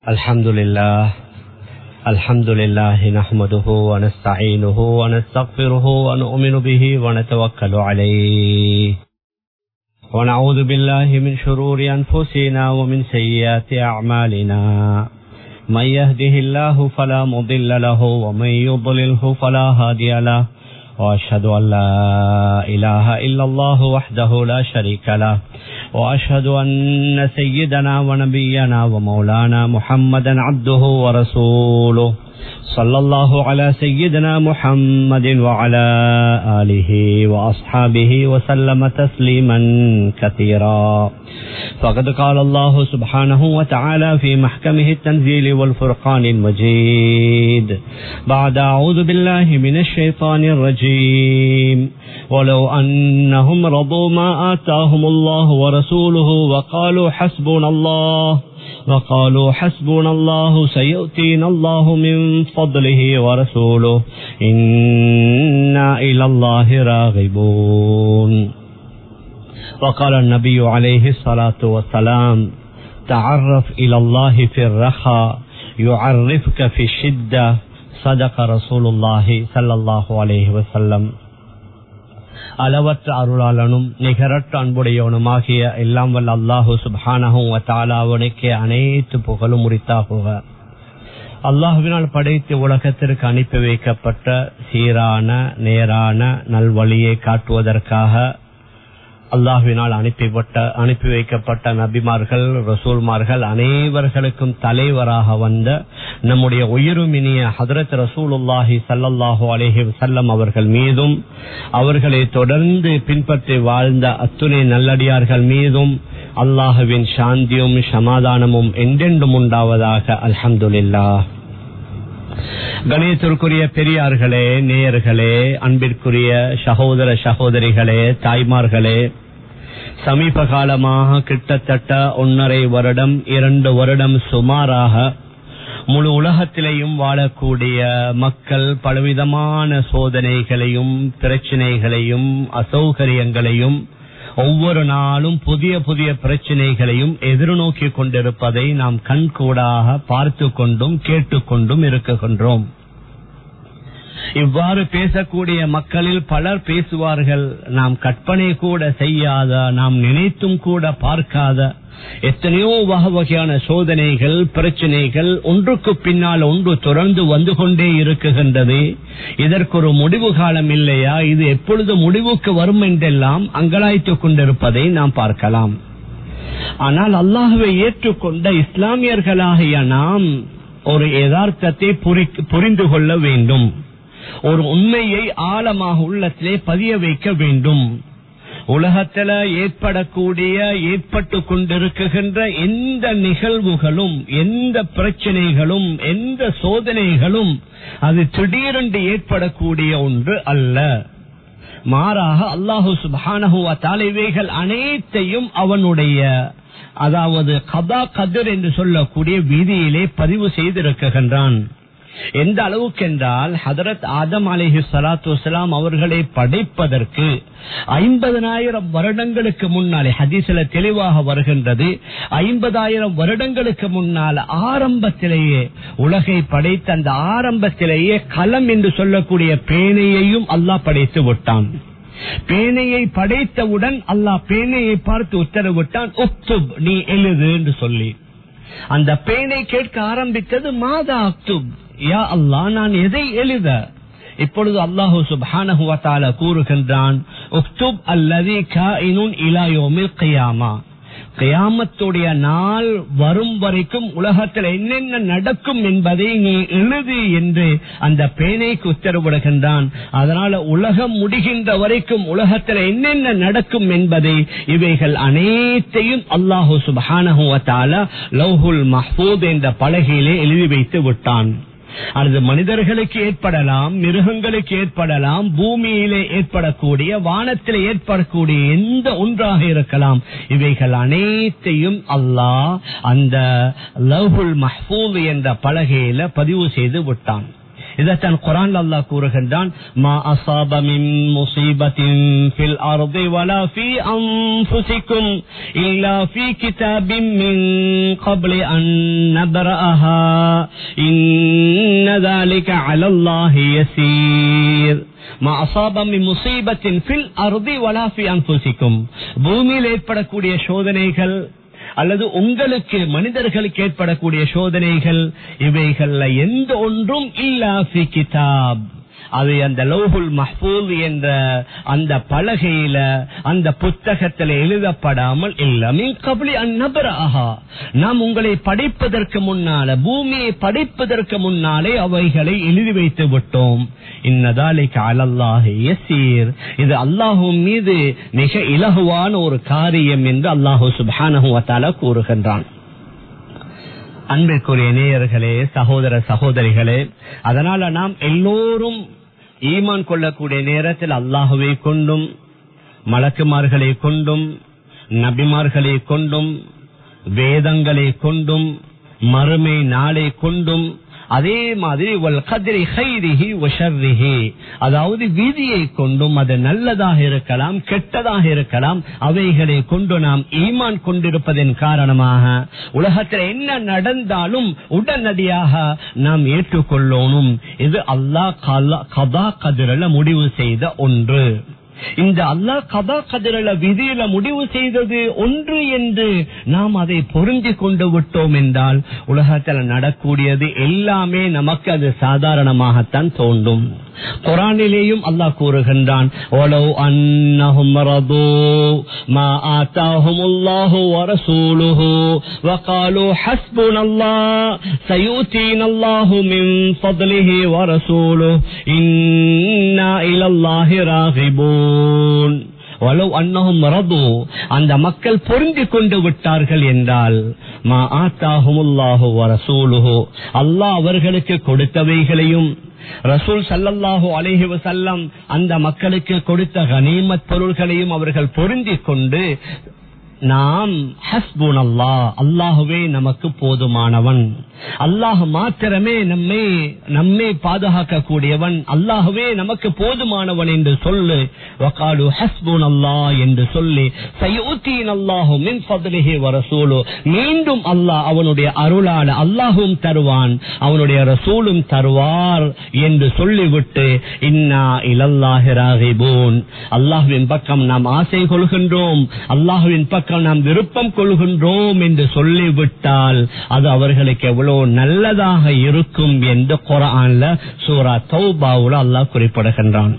الحمد لله الحمد لله نحمده ونستعينه ونستغفره ونؤمن به ونتوكل عليه ونعوذ بالله من شرور أنفسنا ومن سيئات أعمالنا من يهده الله فلا مضل له ومن يضلله فلا هادي له وأشهد أن لا إله إلا الله وحده لا شريك له وأشهد أن سيدنا ونبينا ومولانا محمدا عبده ورسوله صلى الله على سيدنا محمد وعلى آله وأصحابه وسلم تسليما كثيرا فقد قال الله سبحانه وتعالى في محكمه التنزيل والفرقان المجيد بعد أعوذ بالله من الشيطان الرجيم ولو أنهم رضوا ما آتاهم الله ورسوله وقالوا حسبنا الله وقالوا حسبنا الله سيؤتينا الله من فضله ورسوله إنا إلى الله راغبون وقال النبي عليه الصلاة والسلام تعرف إلى الله في الرخاء يعرفك في الشدة صدق رسول الله صلى الله عليه وسلم அளவற்ற அருளாளனும் நிகரற்ற அன்புடையவனுமாகிய எல்லாம் வல்ல அல்லாஹு சுபானகும் தாலாவனுக்கு அனைத்து புகழும் உரித்தாகுக அல்லாஹுவினால் படைத்து உலகத்திற்கு அனுப்பி வைக்கப்பட்ட சீரான நேரான நல்வழியை காட்டுவதற்காக அல்லாஹுவினால் அனுப்பிப்பட்ட அனுப்பி வைக்கப்பட்ட நபிமார்கள் ரசூல்மார்கள் அனைவர்களுக்கும் தலைவராக வந்த நம்முடைய உயிருமினிய ஹதரத் ரசூலுல்லாஹி சல்லல்லாஹு அலேஹி வசல்லம் அவர்கள் மீதும் அவர்களை தொடர்ந்து பின்பற்றி வாழ்ந்த அத்துணை நல்லடியார்கள் மீதும் அல்லாஹுவின் சாந்தியும் சமாதானமும் என்றென்றும் உண்டாவதாக அல்ஹம்துல்லா கணேசருக்குரிய பெரியார்களே நேயர்களே அன்பிற்குரிய சகோதர சகோதரிகளே தாய்மார்களே சமீப காலமாக கிட்டத்தட்ட ஒன்னரை வருடம் இரண்டு வருடம் சுமாராக முழு உலகத்திலேயும் வாழக்கூடிய மக்கள் பலவிதமான சோதனைகளையும் பிரச்சனைகளையும் அசௌகரியங்களையும் ஒவ்வொரு நாளும் புதிய புதிய பிரச்சனைகளையும் எதிர்நோக்கி கொண்டிருப்பதை நாம் கண்கூடாக பார்த்து கொண்டும் கேட்டுக்கொண்டும் இருக்குகின்றோம் இவ்வாறு பேசக்கூடிய மக்களில் பலர் பேசுவார்கள் நாம் கற்பனை கூட செய்யாத நாம் நினைத்தும் கூட பார்க்காத எத்தனையோ வகை வகையான சோதனைகள் பிரச்சனைகள் ஒன்றுக்கு பின்னால் ஒன்று தொடர்ந்து வந்து கொண்டே இருக்குகின்றது இதற்கு ஒரு முடிவு காலம் இல்லையா இது எப்பொழுது முடிவுக்கு வரும் என்றெல்லாம் அங்கலாய்த்துக் கொண்டிருப்பதை நாம் பார்க்கலாம் ஆனால் அல்லாஹுவை ஏற்றுக்கொண்ட இஸ்லாமியர்களாகிய நாம் ஒரு யதார்த்தத்தை புரிந்து கொள்ள வேண்டும் ஒரு உண்மையை ஆழமாக உள்ளத்திலே பதிய வைக்க வேண்டும் உலகத்துல ஏற்படக்கூடிய ஏற்பட்டு கொண்டிருக்கின்ற எந்த நிகழ்வுகளும் எந்த பிரச்சனைகளும் எந்த சோதனைகளும் அது திடீரென்று ஏற்படக்கூடிய ஒன்று அல்ல மாறாக அல்லாஹு சுபானகுவ தலைவைகள் அனைத்தையும் அவனுடைய அதாவது கதா கதிர் என்று சொல்லக்கூடிய வீதியிலே பதிவு செய்திருக்கின்றான் எந்த அளவுக்கு என்றால் ஹதரத் ஆதம் அலிஹி சலாத்து வலாம் அவர்களை படைப்பதற்கு ஐம்பதனாயிரம் வருடங்களுக்கு முன்னாலே ஹதீசில தெளிவாக வருகின்றது ஐம்பதாயிரம் வருடங்களுக்கு முன்னால் ஆரம்பத்திலேயே உலகை படைத்த அந்த ஆரம்பத்திலேயே களம் என்று சொல்லக்கூடிய பேனையையும் அல்லாஹ் படைத்து விட்டான் பேனையை படைத்தவுடன் அல்லாஹ் பேனையை பார்த்து உத்தரவிட்டான் உக்துப் நீ எழுது என்று சொல்லி அந்த பேனை கேட்க ஆரம்பித்தது மாதா அக்துப் யா அல்லா நான் எதை எழுத இப்பொழுது அல்லாஹு சுபானஹுவத்தால கூறுகின்றான் உக்துப் அல்லது இலாயோமில் கையாமா கயாமத்துடைய நாள் வரும் வரைக்கும் உலகத்தில் என்னென்ன நடக்கும் என்பதை நீ எழுது என்று அந்த பேனைக்கு உத்தரவிடுகின்றான் அதனால உலகம் முடிகின்ற வரைக்கும் உலகத்தில் என்னென்ன நடக்கும் என்பதை இவைகள் அனைத்தையும் அல்லாஹு சுபானஹுவத்தால லவ்ஹுல் மஹூத் என்ற பலகையிலே எழுதி வைத்து விட்டான் அது மனிதர்களுக்கு ஏற்படலாம் மிருகங்களுக்கு ஏற்படலாம் பூமியிலே ஏற்படக்கூடிய வானத்தில் ஏற்படக்கூடிய எந்த ஒன்றாக இருக்கலாம் இவைகள் அனைத்தையும் அல்லாஹ் அந்த லவ்ஹுல் மஹ்பூல் என்ற பலகையில பதிவு செய்து விட்டான் இதத்தான் குரான் அல்லாஹ் கூறுகின்றான் மா அசாப மின் முசீபத்தின் ஃபில் அர்தி வலா ஃபீ அன்ஃபுசிக்கும் இல்லா ஃபீ கிதாபின் மின் قبل أن نبرأها إن ذلك على الله يسير ما أصاب من مصيبة في الأرض ولا في أنفسكم பூமியில் ஏற்படக்கூடிய சோதனைகள் அல்லது உங்களுக்கு மனிதர்களுக்கு ஏற்படக்கூடிய சோதனைகள் இவைகள்ல எந்த ஒன்றும் இல்லா ஃபி கிதாப் அது அந்த லௌஹுல் மஹ்பூல் என்ற அந்த பலகையில அந்த புத்தகத்தில் எழுதப்படாமல் இல்லமின் கபலி அந்நபராகா நாம் உங்களை படைப்பதற்கு முன்னால பூமியை படைப்பதற்கு முன்னாலே அவைகளை எழுதி வைத்து விட்டோம் இன்னதாலிக்கு அலல்லாஹி யசீர் இது அல்லாஹும் மீது மிக இலகுவான ஒரு காரியம் என்று அல்லாஹு சுபானஹு வத்தாலா கூறுகின்றான் அன்பிற்குரிய நேயர்களே சகோதர சகோதரிகளே அதனால நாம் எல்லோரும் ஈமான் கொள்ளக்கூடிய நேரத்தில் அல்லாஹுவை கொண்டும் மலக்குமார்களை கொண்டும் நபிமார்களை கொண்டும் வேதங்களை கொண்டும் மறுமை நாளை கொண்டும் அதே மாதிரி அதாவது விதியை கொண்டும் அது நல்லதாக இருக்கலாம் கெட்டதாக இருக்கலாம் அவைகளை கொண்டு நாம் ஈமான் கொண்டிருப்பதன் காரணமாக உலகத்தில் என்ன நடந்தாலும் உடனடியாக நாம் ஏற்றுக்கொள்ளணும் இது அல்லாஹ் கதா கதிரல முடிவு செய்த ஒன்று இந்த அல்லாஹ் கதா கதிரல விதியில முடிவு செய்தது ஒன்று என்று நாம் அதை பொருந்தி கொண்டு விட்டோம் என்றால் உலகத்தில் நடக்கூடியது எல்லாமே நமக்கு அது சாதாரணமாகத்தான் தோன்றும் குரானிலேயும் அல்லாஹ் கூறுகின்றான் ஓலோ அன்னஹும் ரது மா ஆத்தாஹுமுல்லாஹு வரசூலுஹு وقالوا حسبنا الله سيؤتينا الله من فضله ورسوله إنا إلى الله راغبون வலோ அன்னஹும் ரது அந்த மக்கள் பொருந்தி கொண்டு விட்டார்கள் என்றால் மா ஆத்தாஹுமுல்லாஹு வரசூலுஹு அல்லாஹ் அவர்களுக்கு கொடுத்தவைகளையும் ரசூல் சல்லல்லாஹு அலைஹி வசல்லம் அந்த மக்களுக்கு கொடுத்த கனிமத் பொருள்களையும் அவர்கள் பொருந்திக் கொண்டு நாம் ஹஸ்பூன் அல்லா அல்லாஹுவே நமக்கு போதுமானவன் அல்லாஹ் மாத்திரமே நம்மை நம்மை பாதுகாக்க கூடியவன் அல்லாஹுவே நமக்கு போதுமானவன் என்று சொல்லு வகாலு ஹஸ்பூன் அல்லா என்று சொல்லி சையூத்தீன் அல்லாஹு மின் ஃபத்லிஹி வரசூலு மீண்டும் அல்லாஹ் அவனுடைய அருளால அல்லாஹும் தருவான் அவனுடைய ரசூலும் தருவார் என்று சொல்லிவிட்டு இன்னா இலல்லாஹி ராகிபூன் அல்லாஹுவின் பக்கம் நாம் ஆசை கொள்கின்றோம் அல்லாஹுவின் பக்கம் நாம் விருப்பம் கொள்கின்றோம் என்று சொல்லிவிட்டால் அது அவர்களுக்கு எவ்வளவு நல்லதாக இருக்கும் என்று குரான்ல சூரா தௌபாவுல அல்லாஹ் குறிப்பிடுகின்றான்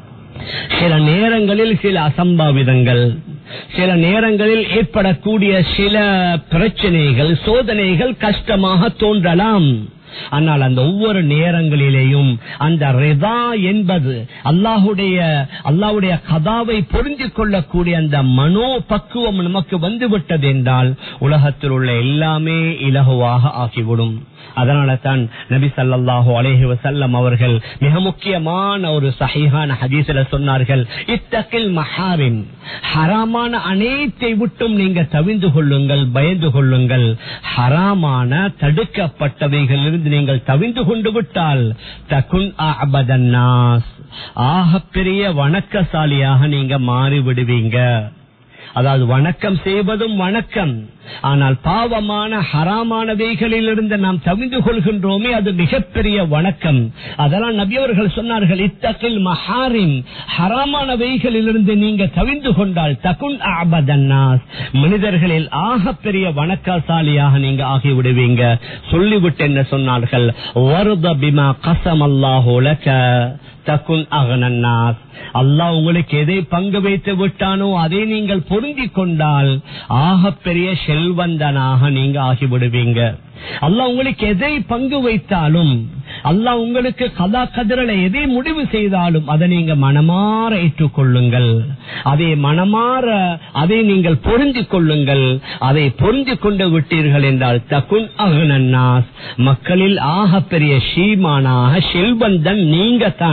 சில நேரங்களில் சில அசம்பாவிதங்கள் சில நேரங்களில் ஏற்படக்கூடிய சில பிரச்சனைகள் சோதனைகள் கஷ்டமாக தோன்றலாம் ஆனால் அந்த ஒவ்வொரு நேரங்களிலேயும் அந்த ரிதா என்பது அல்லாஹுடைய அல்லாஹுடைய கதாவை புரிந்து கொள்ளக்கூடிய அந்த மனோ பக்குவம் நமக்கு வந்துவிட்டது என்றால் உலகத்தில் உள்ள எல்லாமே இலகுவாக ஆகிவிடும் அதனால தான் நபி சல்லாஹூ அலேஹி வசல்லம் அவர்கள் மிக முக்கியமான ஒரு சஹிஹான ஹதீசில சொன்னார்கள் இத்தகில் மஹாரின் ஹராமான அனைத்தை விட்டும் நீங்க தவிந்து கொள்ளுங்கள் பயந்து கொள்ளுங்கள் ஹராமான தடுக்கப்பட்டவைகளிலிருந்து நீங்கள் தவிந்து கொண்டு விட்டால் தகுன் அபதன்னாஸ் ஆக பெரிய வணக்கசாலியாக நீங்க மாறி விடுவீங்க அதாவது வணக்கம் செய்வதும் வணக்கம் ஆனால் பாவமான ஹராமானவைகளில் இருந்து நாம் தவிந்து கொள்கின்றோமே அது மிகப்பெரிய வணக்கம் அதெல்லாம் நபியவர்கள் சொன்னார்கள் இத்தகில் மஹாரின் ஹராமானவைகளில் இருந்து நீங்க தவிந்து கொண்டால் தகுன் ஆபதன்னாஸ் மனிதர்களில் ஆக பெரிய வணக்கசாலியாக நீங்க ஆகிவிடுவீங்க சொல்லிவிட்டு என்ன சொன்னார்கள் வருத பிமா கசம் அல்லாஹோலக தகுன் அகனன்னாஸ் அல்லாஹ் உங்களுக்கு எதை பங்கு வைத்து விட்டானோ அதை நீங்கள் பொருந்திக் கொண்டால் ஆக பெரிய செல்வந்தனாக நீங்க ஆகிவிடுவீங்க அல்லாஹ் உங்களுக்கு எதை பங்கு வைத்தாலும் அல்லாஹ் உங்களுக்கு கதா கதிரலை எதை முடிவு செய்தாலும் அதை நீங்க மனமாற ஏற்றுக்கொள்ளுங்கள் அதை மனமாற அதை நீங்கள் பொருந்திக் கொள்ளுங்கள் அதை பொருந்திக் கொண்டு விட்டீர்கள் என்றால் தகுன் அகனன்னாஸ் மக்களில் ஆக பெரிய ஷீமானாக செல்வந்தன் நீங்க தான்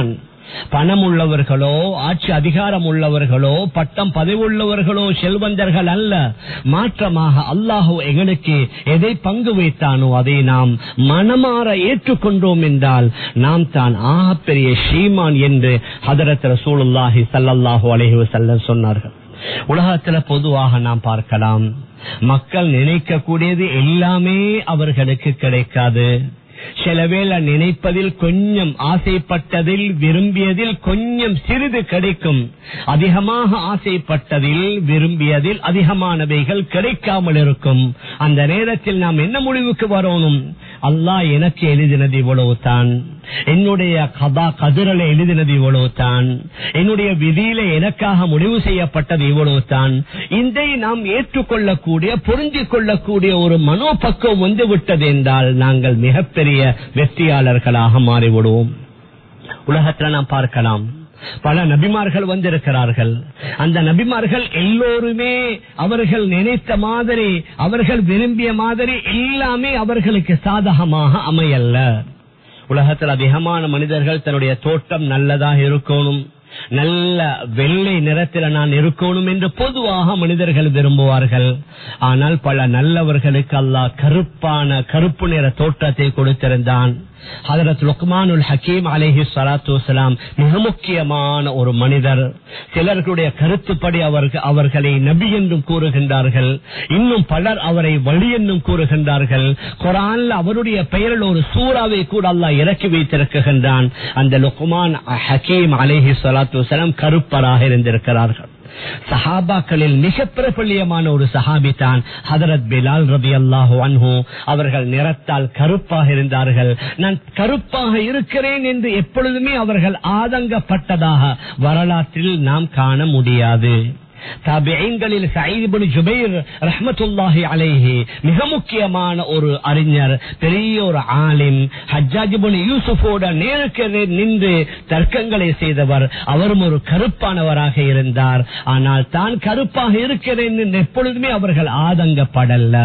பணம் உள்ளவர்களோ ஆட்சி அதிகாரம் உள்ளவர்களோ பட்டம் பதவி உள்ளவர்களோ செல்வந்தர்கள் அல்ல மாற்றமாக அல்லாஹோ எங்களுக்கு எதை பங்கு வைத்தானோ அதை நாம் மனமாற ஏற்றுக்கொண்டோம் என்றால் நாம் தான் ஆகப்பெரிய ஷீமான் என்று ஹதரத் ரசூலுல்லாஹி சல்லல்லாஹு அலைஹி வஸல்லம் சொன்னார்கள் உலகத்துல பொதுவாக நாம் பார்க்கலாம் மக்கள் நினைக்கக்கூடியது எல்லாமே அவர்களுக்கு கிடைக்காது சில வேளை நினைப்பதில் கொஞ்சம் ஆசைப்பட்டதில் விரும்பியதில் கொஞ்சம் சிறிது கிடைக்கும் அதிகமாக ஆசைப்பட்டதில் விரும்பியதில் அதிகமானவைகள் கிடைக்காமல் இருக்கும் அந்த நேரத்தில் நாம் என்ன முடிவுக்கு வரணும் அல்லாஹ் எனக்கு எழுதினது இவ்வளவு தான் என்னுடைய கதா கதிரலை எழுதினது இவ்வளவு தான் என்னுடைய விதியில எனக்காக முடிவு செய்யப்பட்டது இவ்வளவு தான் இதை நாம் ஏற்றுக்கொள்ளக்கூடிய பொருந்திக் கொள்ளக்கூடிய ஒரு மனோபக்குவம் வந்து விட்டது என்றால் நாங்கள் மிகப்பெரிய வெற்றியாளர்களாக மாறிவிடுவோம் உலகத்துல நாம் பார்க்கலாம் பல நபிமார்கள் வந்திருக்கிறார்கள் அந்த நபிமார்கள் எல்லோருமே அவர்கள் நினைத்த மாதிரி அவர்கள் விரும்பிய மாதிரி எல்லாமே அவர்களுக்கு சாதகமாக அமையல்ல உலகத்தில் அதிகமான மனிதர்கள் தன்னுடைய தோட்டம் நல்லதாக இருக்கணும் நல்ல வெள்ளை நிறத்தில் நான் இருக்கணும் என்று பொதுவாக மனிதர்கள் விரும்புவார்கள் ஆனால் பல நல்லவர்களுக்கு அல்லாஹ் கருப்பான கருப்பு நிற தோற்றத்தை கொடுத்திருந்தான் ஹதரத் லுக்மானுல் ஹக்கீம் அலேஹி சலாத்து வலாம் மிக முக்கியமான ஒரு மனிதர் சிலர்களுடைய கருத்துப்படி அவர்கள் அவர்களை நபி என்றும் கூறுகின்றார்கள் இன்னும் பலர் அவரை வழி என்றும் கூறுகின்றார்கள் குரான்ல அவருடைய பெயரில் ஒரு சூறாவை கூட அல்லாஹ் இறக்கி வைத்திருக்கின்றான் அந்த லுக்மான் ஹக்கீம் அலேஹி சலாத்து வலாம் கருப்பராக இருந்திருக்கிறார்கள் சஹாபாக்களில் மிக பிரபல்யமான ஒரு சஹாபி தான் ஹதரத் பிலால் ரபி அல்லாஹு அன்ஹு அவர்கள் நிறத்தால் கருப்பாக இருந்தார்கள் நான் கருப்பாக இருக்கிறேன் என்று எப்பொழுதுமே அவர்கள் ஆதங்கப்பட்டதாக வரலாற்றில் நாம் காண முடியாது தாபியங்களில் சயீதுபின் ஜுபைர் ரஹ்மத்துல்லாஹி அலைஹி மிக முக்கியமான ஒரு அறிஞர் பெரிய ஒரு ஆலிம் ஹஜ்ஜாஜிபின் யூசுஃபோட நேருக்கு நேர் நின்று தர்க்கங்களை செய்தவர் அவரும் ஒரு கருப்பானவராக இருந்தார் ஆனால் தான் கருப்பாக இருக்கிறேன் என்று எப்பொழுதுமே அவர்கள் ஆதங்கப்படல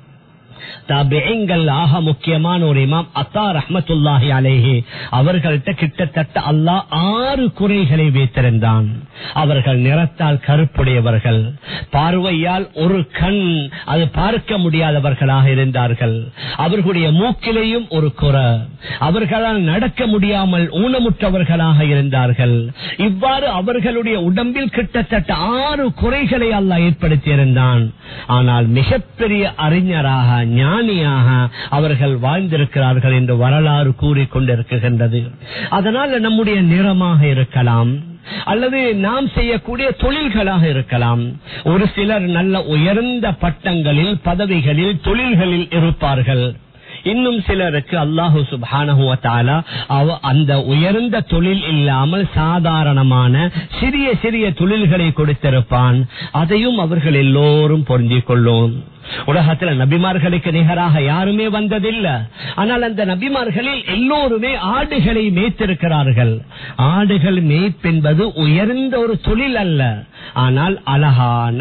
தாபியங்கள் ஆக முக்கியமான ஒரு இமாம் அத்தா ரஹமத்துல்லாஹி அலேஹி அவர்கள்ட்ட கிட்டத்தட்ட அல்லாஹ் ஆறு குறைகளை வைத்திருந்தான் அவர்கள் நிறத்தால் கருப்புடையவர்கள் பார்வையால் ஒரு கண் அது பார்க்க முடியாதவர்களாக இருந்தார்கள் அவர்களுடைய மூக்கிலேயும் ஒரு குறை அவர்களால் நடக்க முடியாமல் ஊனமுற்றவர்களாக இருந்தார்கள் இவ்வாறு அவர்களுடைய உடம்பில் கிட்டத்தட்ட ஆறு குறைகளை அல்லாஹ் ஏற்படுத்தியிருந்தான் ஆனால் மிகப்பெரிய அறிஞராக ஞானியாக அவர்கள் வாழ்ந்திருக்கிறார்கள் என்று வரலாறு கூறிக்கொண்டிருக்கின்றது அதனால் நம்முடைய நிறமாக இருக்கலாம் அல்லது நாம் செய்யக்கூடிய தொழில்களாக இருக்கலாம் ஒரு சிலர் நல்ல உயர்ந்த பட்டங்களில் பதவிகளில் தொழில்களில் இருப்பார்கள் இன்னும் சிலருக்கு அல்லாஹு சுபானஹுவத்தாலா அவ அந்த உயர்ந்த தொழில் இல்லாமல் சாதாரணமான சிறிய சிறிய தொழில்களை கொடுத்திருப்பான் அதையும் அவர்கள் எல்லோரும் பொருந்திக் கொள்ளும் உலகத்துல நபிமார்களுக்கு நிகராக யாருமே வந்ததில்லை ஆனால் அந்த நபிமார்களில் எல்லோருமே ஆடுகளை மேய்த்திருக்கிறார்கள் ஆடுகள் மேய்ப்பென்பது உயர்ந்த ஒரு தொழில் அல்ல ஆனால் அழகான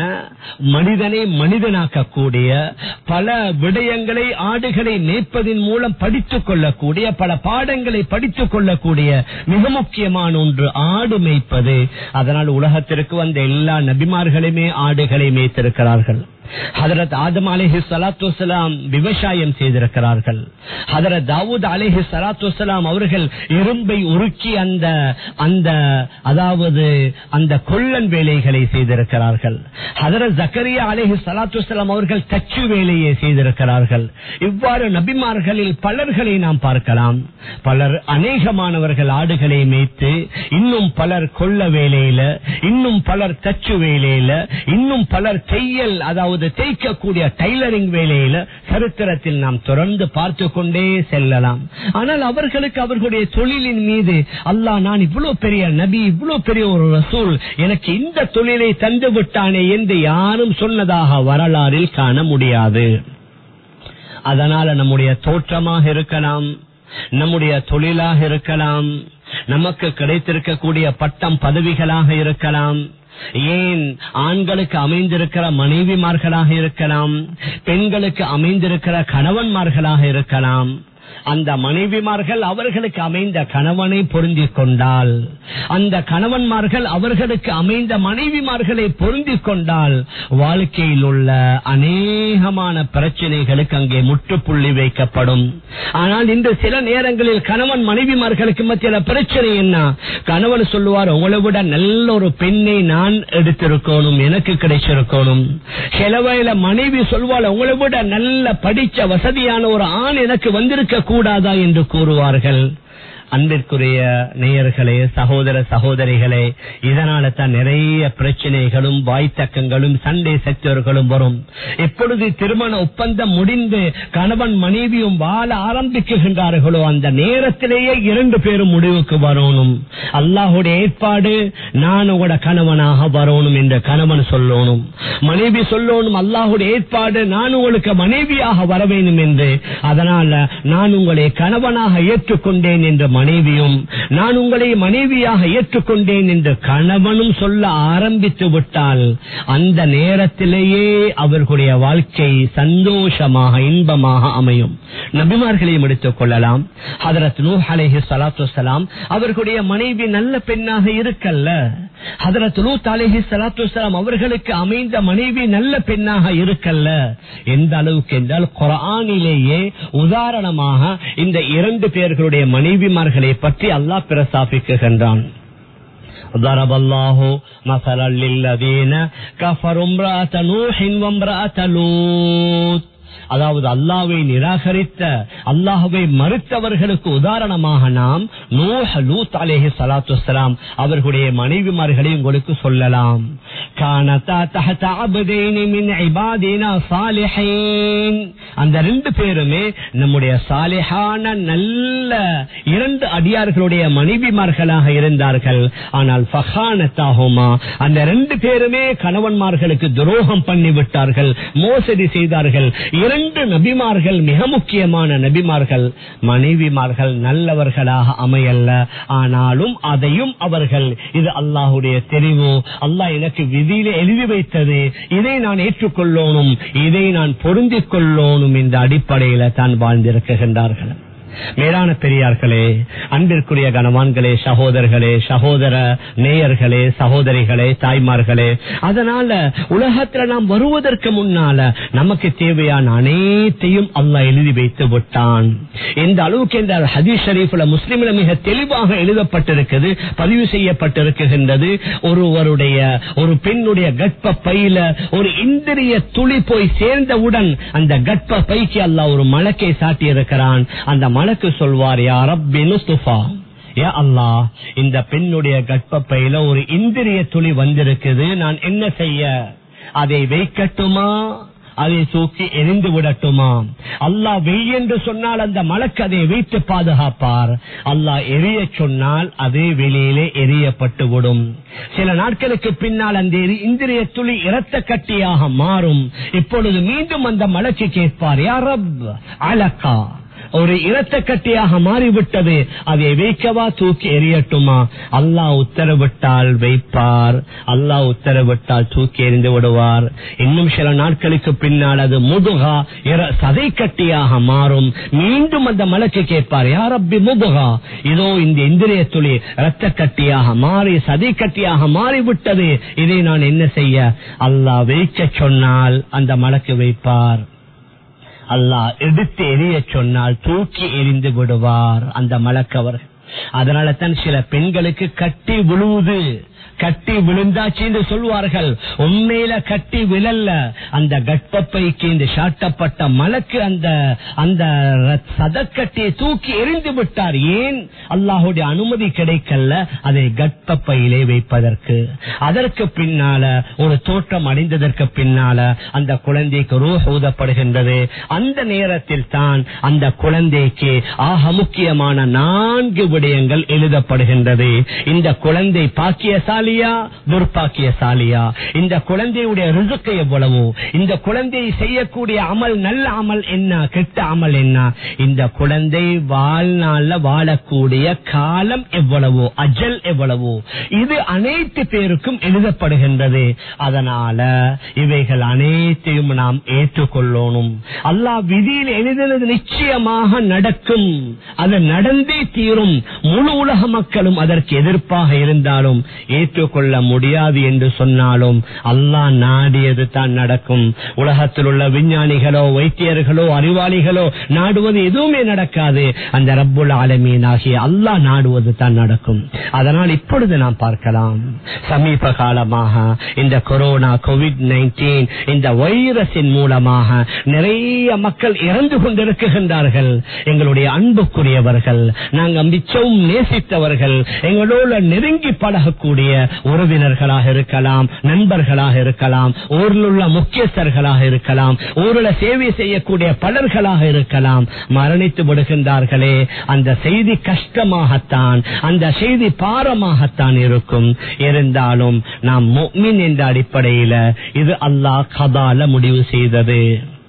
மனிதனை மனிதனாக்கக்கூடிய பல விடயங்களை ஆடுகளை மேய்ப்பதின் மூலம் படித்துக் கொள்ளக்கூடிய பல பாடங்களை படித்துக் கொள்ளக்கூடிய மிக முக்கியமான ஒன்று ஆடு மேய்ப்பது அதனால் உலகத்திற்கு வந்த எல்லா நபிமார்களுமே ஆடுகளை மேய்த்திருக்கிறார்கள் ஹதரத் ஆதம் அலேஹி சலாத்து வலாம் விவசாயம் செய்திருக்கிறார்கள் ஹதரத் தாவூத் அலேஹி சலாத்து வலாம் அவர்கள் இரும்பை உருக்கி அந்த அந்த அதாவது அந்த கொள்ளன் வேலைகளை செய்திருக்கிறார்கள் ஹதரத் ஜக்கரியா அலேஹி சலாத்து வலாம் அவர்கள் தச்சு வேலையை செய்திருக்கிறார்கள் இவ்வாறு நபிமார்களில் பலர்களை நாம் பார்க்கலாம் பலர் அநேகமானவர்கள் ஆடுகளை மேய்த்து இன்னும் பலர் கொள்ள வேலையில இன்னும் பலர் தச்சு வேலையில இன்னும் பலர் தையல் அதாவது தேய்க்கக்கூடிய டைலரிங் வேலையில சரித்திரத்தில் நாம் தொடர்ந்து பார்த்து கொண்டே செல்லலாம் ஆனால் அவர்களுக்கு அவர்களுடைய தொழிலின் மீது அல்லாஹ் நான் இவ்வளவு பெரிய நபி இவ்வளவு பெரிய ஒரு ரசூல் எனக்கு இந்த தொழிலை தந்து விட்டானே என்று யாரும் சொன்னதாக வரலாறில் காண முடியாது அதனால நம்முடைய தோற்றமாக இருக்கலாம் நம்முடைய தொழிலாக இருக்கலாம் நமக்கு கிடைத்திருக்கக்கூடிய பட்டம் பதவிகளாக இருக்கலாம் ஏன் ஆண்களுக்கு அமைந்திருக்கிற மனைவிமார்களாக இருக்கலாம் பெண்களுக்கு அமைந்திருக்கிற கணவன்மார்களாக இருக்கலாம் அந்த மனைவிமார்கள் அவர்களுக்கு அமைந்த கணவனை பொருந்திக் கொண்டால் அந்த கணவன்மார்கள் அவர்களுக்கு அமைந்த மனைவிமார்களை பொருந்திக் கொண்டால் வாழ்க்கையில் உள்ள அநேகமான பிரச்சனைகளுக்கு அங்கே முற்றுப்புள்ளி வைக்கப்படும் ஆனால் இன்று சில நேரங்களில் கணவன் மனைவிமார்களுக்கு மத்தியில் பிரச்சனை என்ன கணவன் சொல்லுவார் உங்களை விட நல்ல ஒரு பெண்ணை நான் எடுத்திருக்கணும் எனக்கு கிடைச்சிருக்கணும் சிலவையில மனைவி சொல்வாள் உங்களை விட நல்ல படிச்ச வசதியான ஒரு ஆண் எனக்கு வந்திருக்க கூடாதா என்று கூறுவார்கள் அன்பிற்குரிய நேயர்களே சகோதர சகோதரிகளே இதனால தான் நிறைய பிரச்சனைகளும் வாய்த்தக்கங்களும் சண்டை சச்சர்களும் வரும் எப்பொழுது திருமண ஒப்பந்தம் முடிந்து கணவன் மனைவியும் வாழ ஆரம்பிக்குகின்றார்களோ அந்த நேரத்திலேயே இரண்டு பேரும் முடிவுக்கு வரணும் அல்லாஹுடைய ஏற்பாடு நான் உங்களோட கணவனாக வரணும் என்று கணவன் சொல்லணும் மனைவி சொல்லணும் அல்லாஹுடைய ஏற்பாடு நான் உங்களுக்கு மனைவியாக வர வேண்டும் என்று அதனால நான் உங்களை கணவனாக ஏற்றுக்கொண்டேன் என்று மனைவியும் நான் உங்களை மனைவியாக ஏற்றுக்கொண்டேன் என்று கணவனும் சொல்ல ஆரம்பித்து விட்டால் அந்த நேரத்திலேயே அவர்களுடைய வாழ்க்கை சந்தோஷமாக இன்பமாக அமையும் நபிமார்களையும் எடுத்துக் கொள்ளலாம் ஹதரத் நூ அலேஹி சலாத்து வலாம் அவர்களுடைய மனைவி நல்ல பெண்ணாக இருக்கல்ல ஹதரத் லூத் அலேஹி சலாத்து வலாம் அவர்களுக்கு அமைந்த மனைவி நல்ல பெண்ணாக இருக்கல்ல எந்த அளவுக்கு என்றால் குரானிலேயே உதாரணமாக இந்த இரண்டு பேர்களுடைய மனைவிமார்களை பற்றி அல்லாஹ் பிரசாபிக்குகின்றான் ضرب الله مثلا للذين كفروا امرأة نوح وامرأة لوط அதாவது அல்லாவை நிராகரித்த அல்லாஹுவை மறுத்தவர்களுக்கு உதாரணமாக நாம் நூஹ் லூத் அலேஹி சலாத்து வலாம் அவர்களுடைய மனைவிமார்களை உங்களுக்கு சொல்லலாம் கானதா தஹத அபதைனி மின் இபாதினா சாலிஹீன் அந்த ரெண்டு பேருமே நம்முடைய சாலிஹான நல்ல இரண்டு அடியார்களுடைய மனைவிமார்களாக இருந்தார்கள் ஆனால் ஃபஹானத்தாகுமா அந்த ரெண்டு பேருமே கணவன்மார்களுக்கு துரோகம் பண்ணி விட்டார்கள் மோசடி செய்தார்கள் இரண்டு நபிமார்கள் மிக முக்கியமான நபிமார்கள் மனைவிமார்கள் நல்லவர்களாக அமையல்ல ஆனாலும் அதையும் அவர்கள் இது அல்லாஹுடைய தெரிவு அல்லாஹ் எனக்கு விதியில எழுதி வைத்தது இதை நான் ஏற்றுக்கொள்ளணும் இதை நான் பொருந்திக் கொள்ளணும் என்ற அடிப்படையில தான் வாழ்ந்திருக்கின்றார்கள் மேலான பெரியார்களே அன்பிற்குரிய கனவான்களே சகோதரர்களே சகோதர நேயர்களே சகோதரிகளே தாய்மார்களே அதனால உலகத்துல நாம் வருவதற்கு முன்னால நமக்கு தேவையான அனைத்தையும் அல்லாஹ் எழுதி வைத்து விட்டான் எந்த அளவுக்கு என்ற ஹதீஸ் ஷரீஃப்ல முஸ்லிம்ல மிக தெளிவாக எழுதப்பட்டிருக்கிறது பதிவு செய்யப்பட்டிருக்கின்றது ஒருவருடைய ஒரு பெண்ணுடைய கர்ப்ப பையில ஒரு இந்திரிய துளி போய் சேர்ந்தவுடன் அந்த கர்ப்ப பைக்கு அல்லாஹ் ஒரு மலக்கை சாட்டி இருக்கிறான் அந்த மலக்கு சொல்வார் யா ரப்பி நுஸ்துஃபா யா அல்லாஹ் இந்த பெண்ணுடைய கர்ப்பப்பையில ஒரு இந்திரிய துளி வந்திருக்குது நான் என்ன செய்ய அதை வைக்கட்டுமா அதை தூக்கி எரிந்து விடட்டுமா அல்லாஹ் வெய் என்று சொன்னால் அந்த மலக்கு அதை வைத்து பாதுகாப்பார் அல்லாஹ் எரிய சொன்னால் அது வெளியிலே எரியப்பட்டு விடும் சில நாட்களுக்கு பின்னால் அந்த எரி- இந்திரிய துளி இரத்த கட்டியாக மாறும் இப்பொழுது மீண்டும் அந்த மலக்கு கேட்பார் யாரப் அலக்கா ஒரு இரத்த கட்டியாக மாறிவிட்டது அதை வைக்கவா தூக்கி எறியட்டுமா அல்லாஹ் உத்தரவிட்டால் வைப்பார் அல்லாஹ் உத்தரவிட்டால் தூக்கி எறிந்து விடுவார் இன்னும் சில நாட்களுக்கு பின்னால் அது முதுகா இர- சதை கட்டியாக மாறும் மீண்டும் அந்த மலக்கு கேட்பார் யார் அப்படி முதுகா இதோ இந்த இந்திரிய துளி இரத்த கட்டியாக மாறி சதை கட்டியாக மாறிவிட்டது இதை நான் என்ன செய்ய அல்லாஹ் வைக்க சொன்னால் அந்த மலக்கு வைப்பார் அல்லாஹ் எடுத்து எரிய சொன்னால் தூக்கி எரிந்து விடுவார் அந்த மலக்கவர் அதனால தான் சில பெண்களுக்கு கட்டி விழுவுது கட்டி விழுந்தாச்சு என்று சொல்வார்கள் உண்மையில கட்டி விழல்ல அந்த கர்ப்பப்பைக்கு இந்த சாட்டப்பட்ட மலக்கு அந்த அந்த சதக்கட்டியை தூக்கி எரிந்து விட்டார் ஏன் அல்லாஹுடைய அனுமதி கிடைக்கல அதை கர்ப்பப்பையிலே வைப்பதற்கு அதற்கு பின்னால ஒரு தோற்றம் அடைந்ததற்கு பின்னால அந்த குழந்தைக்கு ரூஹ் ஊதப்படுகின்றது அந்த நேரத்தில் தான் அந்த குழந்தைக்கு ஆக முக்கியமான நான்கு விடயங்கள் எழுதப்படுகின்றது இந்த குழந்தை பாக்கியசாலி பாக்கியசாலியா துர்பாக்கியசாலியா இந்த குழந்தையுடைய ரிசுக்கு எவ்வளவோ இந்த குழந்தை செய்யக்கூடிய அமல் நல்ல அமல் என்ன கெட்ட அமல் என்ன இந்த குழந்தை வாழ்நாள்ல வாழக்கூடிய காலம் எவ்வளவோ அஜல் எவ்வளவோ இது அனைத்து பேருக்கும் எழுதப்படுகின்றது அதனால இவைகள் அனைத்தையும் நாம் ஏற்றுக்கொள்ளணும் அல்லாஹ் விதியில் எழுதினது நிச்சயமாக நடக்கும் அது நடந்தே தீரும் முழு உலக மக்களும் அதற்கு எதிர்ப்பாக இருந்தாலும் ஏற்றுக்கொள்ள முடியாது என்று சொன்னாலும் அல்லாஹ் நாடியது தான் நடக்கும் உலகத்தில் உள்ள விஞ்ஞானிகளோ வைத்தியர்களோ அறிவாளிகளோ நாடுவது எதுவுமே நடக்காது அந்த ரப்புல் ஆலமீன் ஆகிய அல்லாஹ் நாடுவது தான் நடக்கும் அதனால் இப்பொழுது நாம் பார்க்கலாம் சமீப காலமாக இந்த கொரோனா கோவிட் நைன்டீன் இந்த வைரஸின் மூலமாக நிறைய மக்கள் இறந்து கொண்டிருக்கின்றார்கள் எங்களுடைய அன்புக்குரியவர்கள் நாங்கள் மிச்சவும் நேசித்தவர்கள் எங்களோடு நெருங்கி பழகக்கூடிய உறவினர்களாக இருக்கலாம் நண்பர்களாக இருக்கலாம் ஊரில் உள்ள முக்கியஸ்தர்களாக இருக்கலாம் ஊரில் சேவை செய்யக்கூடிய பலர்களாக இருக்கலாம் மரணித்து விடுகின்றார்களே அந்த செய்தி கஷ்டமாகத்தான் அந்த செய்தி பாரமாகத்தான் இருக்கும் இருந்தாலும் நாம் முக்மின் என்ற அடிப்படையில இது அல்லாஹ் கதால முடிவு செய்தது